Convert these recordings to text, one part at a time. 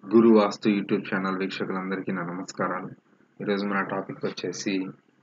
గురు వాస్తు YouTube channel వీక్షకులందరికీ నా నమస్కారాలు ఈరోజు మన టాపిక్ వచ్చేసి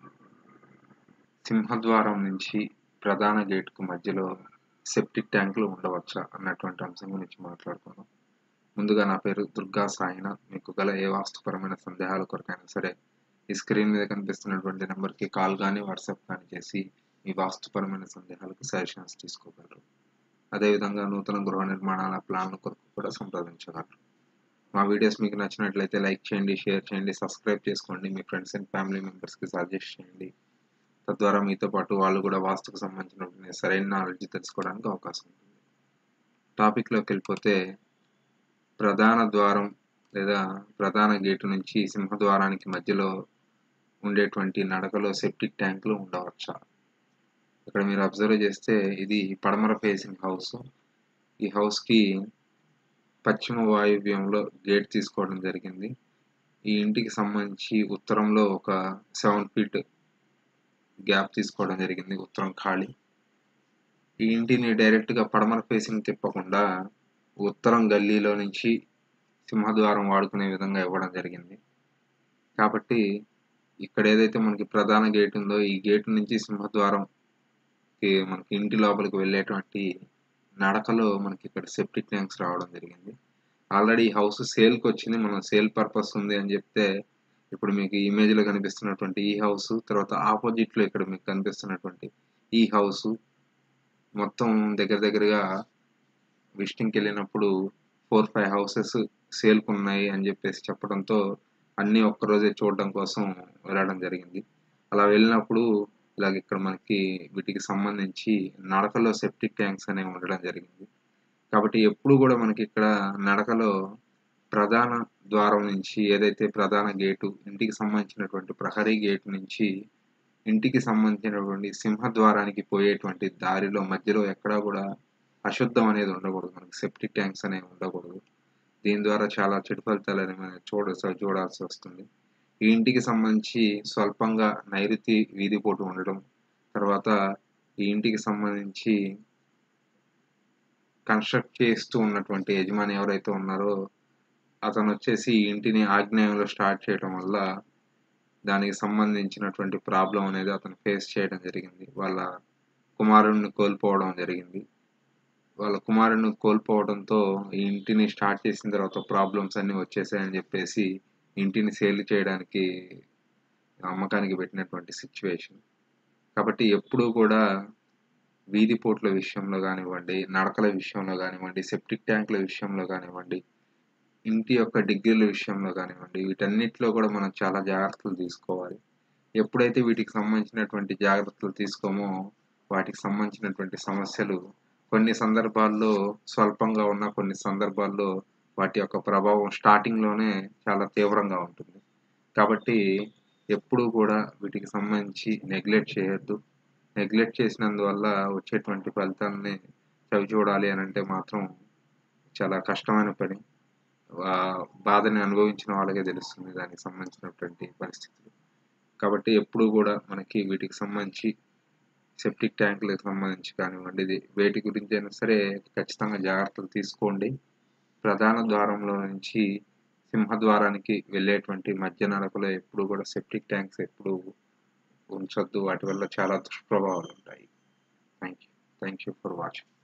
సింహద్వారం నుంచి ప్రధాన గేట్కు మధ్యలో సెప్టిక్ ట్యాంకులు ఉండవచ్చా అన్నటువంటి అంశం గురించి మాట్లాడుకుందాం ముందుగా నా పేరు దుర్గా సాయినాథ్ మీకు గల ఏ వాస్తుపరమైన సందేహాల కొరకైనా సరే ఈ స్క్రీన్ మీద కనిపిస్తున్నటువంటి నెంబర్కి కాల్ కానీ వాట్సాప్ కానీ చేసి మీ వాస్తుపరమైన సందేహాలకు సజెషన్స్ తీసుకోగలరు అదేవిధంగా నూతన గృహ నిర్మాణాల ప్లాన్ల కొరకు కూడా సంప్రదించగలరు మా వీడియోస్ మీకు నచ్చినట్లయితే లైక్ చేయండి షేర్ చేయండి సబ్స్క్రైబ్ చేసుకోండి మీ ఫ్రెండ్స్ అండ్ ఫ్యామిలీ మెంబర్స్కి సజెస్ట్ చేయండి తద్వారా మీతో పాటు వాళ్ళు కూడా వాస్తుకు సంబంధించిన సరైన నాలెడ్జ్ తెలుసుకోవడానికి అవకాశం ఉంటుంది టాపిక్లోకి వెళ్ళిపోతే ప్రధాన ద్వారం లేదా ప్రధాన గేటు నుంచి సింహద్వారానికి మధ్యలో ఉండేటువంటి నడకలో సెప్టిక్ ట్యాంకులు ఉండవచ్చా ఇక్కడ మీరు అబ్జర్వ్ చేస్తే ఇది పడమర ఫేసింగ్ హౌస్ ఈ హౌస్కి పశ్చిమ వాయువ్యంలో గేట్ తీసుకోవడం జరిగింది ఈ ఇంటికి సంబంధించి ఉత్తరంలో ఒక సెవెన్ ఫీట్ గ్యాప్ తీసుకోవడం జరిగింది ఉత్తరం ఖాళీ ఈ ఇంటిని డైరెక్ట్గా పడమర ఫేసింగ్ తిప్పకుండా ఉత్తరం గల్లీలో నుంచి సింహద్వారం వాడుకునే విధంగా ఇవ్వడం జరిగింది కాబట్టి ఇక్కడ ఏదైతే మనకి ప్రధాన గేట్ ఉందో ఈ గేట్ నుంచి సింహద్వారం మనకి ఇంటి లోపలికి వెళ్ళేటువంటి నడకలో మనకి ఇక్కడ సెప్టిక్ ట్యాంక్స్ రావడం జరిగింది ఆల్రెడీ ఈ హౌస్ సేల్కి వచ్చింది మనం సేల్ పర్పస్ ఉంది అని చెప్తే ఇప్పుడు మీకు ఇమేజ్లో కనిపిస్తున్నటువంటి ఈ హౌస్ తర్వాత ఆపోజిట్లో ఇక్కడ మీకు కనిపిస్తున్నటువంటి ఈ హౌస్ మొత్తం దగ్గర దగ్గరగా విజిటింగ్కి వెళ్ళినప్పుడు ఫోర్ ఫైవ్ హౌసెస్ సేల్కి ఉన్నాయి అని చెప్పేసి చెప్పడంతో అన్నీ ఒక్కరోజే చూడడం కోసం వెళ్ళడం జరిగింది అలా వెళ్ళినప్పుడు ఇలాగ ఇక్కడ మనకి వీటికి సంబంధించి నడకలో సెప్టిక్ ట్యాంక్స్ అనేవి ఉండడం జరిగింది కాబట్టి ఎప్పుడు కూడా మనకి ఇక్కడ నడకలో ప్రధాన ద్వారం నుంచి ఏదైతే ప్రధాన గేటు ఇంటికి సంబంధించినటువంటి ప్రహరీ గేటు నుంచి ఇంటికి సంబంధించినటువంటి సింహద్వారానికి పోయేటువంటి దారిలో మధ్యలో ఎక్కడా కూడా అశుద్ధం అనేది ఉండకూడదు మనకి సెప్టిక్ ట్యాంక్స్ అనేవి ఉండకూడదు దీని ద్వారా చాలా చెడు ఫలితాలు అనేవి చూడ చూడాల్సి వస్తుంది ఈ ఇంటికి సంబంధించి స్వల్పంగా నైరుతి వీధిపోటు ఉండడం తర్వాత ఈ ఇంటికి సంబంధించి కన్స్ట్రక్ట్ చేస్తూ ఉన్నటువంటి యజమాని ఎవరైతే ఉన్నారో అతను వచ్చేసి ఈ ఇంటిని ఆగ్నేయంలో స్టార్ట్ చేయడం వల్ల దానికి సంబంధించినటువంటి ప్రాబ్లం అనేది అతను ఫేస్ చేయడం జరిగింది వాళ్ళ కుమారుడిని కోల్పోవడం జరిగింది వాళ్ళ కుమారుడిని కోల్పోవడంతో ఈ ఇంటిని స్టార్ట్ చేసిన తర్వాత ప్రాబ్లమ్స్ అన్నీ వచ్చేసాయని చెప్పేసి ఇంటిని సేల్ చేయడానికి అమ్మకానికి పెట్టినటువంటి సిచ్యువేషన్ కాబట్టి ఎప్పుడూ కూడా వీధి పోట్ల విషయంలో కానివ్వండి నడకల విషయంలో కానివ్వండి సెప్టిక్ ట్యాంకుల విషయంలో కానివ్వండి ఇంటి యొక్క డిగ్రీల విషయంలో కానివ్వండి వీటన్నిటిలో కూడా మనం చాలా జాగ్రత్తలు తీసుకోవాలి ఎప్పుడైతే వీటికి సంబంధించినటువంటి జాగ్రత్తలు తీసుకోమో వాటికి సంబంధించినటువంటి సమస్యలు కొన్ని సందర్భాల్లో స్వల్పంగా ఉన్న కొన్ని సందర్భాల్లో వాటి యొక్క ప్రభావం స్టార్టింగ్లోనే చాలా తీవ్రంగా ఉంటుంది కాబట్టి ఎప్పుడూ కూడా వీటికి సంబంధించి నెగ్లెక్ట్ చేయొద్దు నెగ్లెక్ట్ చేసినందువల్ల వచ్చేటువంటి ఫలితాలని చవి చూడాలి అని అంటే మాత్రం చాలా కష్టమైన పని బాధని అనుభవించిన వాళ్ళకే తెలుస్తుంది దానికి సంబంధించినటువంటి పరిస్థితులు కాబట్టి ఎప్పుడూ కూడా మనకి వీటికి సంబంధించి సెప్టిక్ ట్యాంకులకు సంబంధించి కానివ్వండి ఇది వేటి గురించి అయినా సరే ఖచ్చితంగా జాగ్రత్తలు తీసుకోండి ప్రధాన ద్వారంలో నుంచి సింహద్వారానికి వెళ్ళేటువంటి మధ్య నడకలో ఎప్పుడు కూడా సెప్టిక్ ట్యాంక్స్ ఎప్పుడు ఉంచొద్దు వాటి వల్ల చాలా దుష్ప్రభావాలు ఉంటాయి thank you thank you for watching